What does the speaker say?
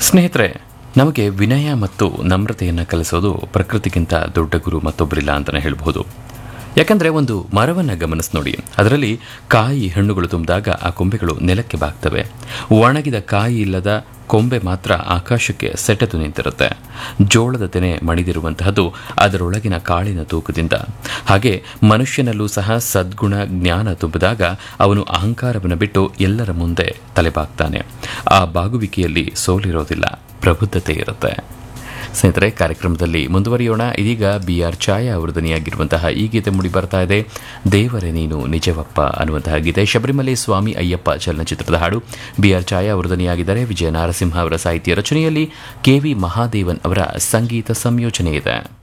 ಸ್ನೇಹಿತರೆ ನಮಗೆ ವಿನಯ ಮತ್ತು ನಮ್ರತೆಯನ್ನು ಕಲಿಸೋದು ಪ್ರಕೃತಿಗಿಂತ ದೊಡ್ಡ ಗುರು ಮತ್ತೊಬ್ಬರಿಲ್ಲ ಅಂತಲೇ ಹೇಳ್ಬೋದು ಯಾಕಂದರೆ ಒಂದು ಮರವನ್ನು ಗಮನಿಸಿ ನೋಡಿ ಅದರಲ್ಲಿ ಕಾಯಿ ಹಣ್ಣುಗಳು ತುಂಬಿದಾಗ ಆ ಕೊಂಬೆಗಳು ನೆಲಕ್ಕೆ ಬಾಗ್ತವೆ ಒಣಗಿದ ಕಾಯಿ ಇಲ್ಲದ ಕೊಂಬೆ ಮಾತ್ರ ಆಕಾಶಕ್ಕೆ ಸೆಟೆದು ನಿಂತಿರುತ್ತೆ ಜೋಳದ ತೆನೆ ಮಣಿದಿರುವಂತಹದ್ದು ಅದರೊಳಗಿನ ಕಾಳಿನ ತೂಕದಿಂದ ಹಾಗೆ ಮನುಷ್ಯನಲ್ಲೂ ಸಹ ಸದ್ಗುಣ ಜ್ಞಾನ ತುಂಬಿದಾಗ ಅವನು ಅಹಂಕಾರವನ್ನು ಬಿಟ್ಟು ಎಲ್ಲರ ಮುಂದೆ ತಲೆಬಾಗ್ತಾನೆ ಆ ಬಾಗುವಿಕೆಯಲ್ಲಿ ಸೋಲಿರೋದಿಲ್ಲ ಪ್ರಬುದ್ಧತೆ ಇರುತ್ತೆ ಸ್ನೇಹಿತರೆ ಕಾರ್ಯಕ್ರಮದಲ್ಲಿ ಮುಂದುವರಿಯೋಣ ಇದೀಗ ಬಿ ಆರ್ ಛಾಯಾ ಅವರು ದನಿಯಾಗಿರುವಂತಹ ಈ ಗೀತೆ ಮೂಡಿ ಬರ್ತಾ ಇದೆ ದೇವರೇ ನೀನು ನಿಜವಪ್ಪ ಅನ್ನುವಂತಹ ಗೀತೆ ಶಬರಿಮಲೆ ಸ್ವಾಮಿ ಅಯ್ಯಪ್ಪ ಚಲನಚಿತ್ರದ ಹಾಡು ಬಿ ಆರ್ ಛಾಯಾ ಅವರು ದನಿಯಾಗಿದ್ದಾರೆ ವಿಜಯ ನಾರಸಿಂಹ ಅವರ ಸಾಹಿತ್ಯ ರಚನೆಯಲ್ಲಿ ಕೆ ವಿ ಮಹಾದೇವನ್ ಅವರ ಸಂಗೀತ ಸಂಯೋಜನೆ ಇದೆ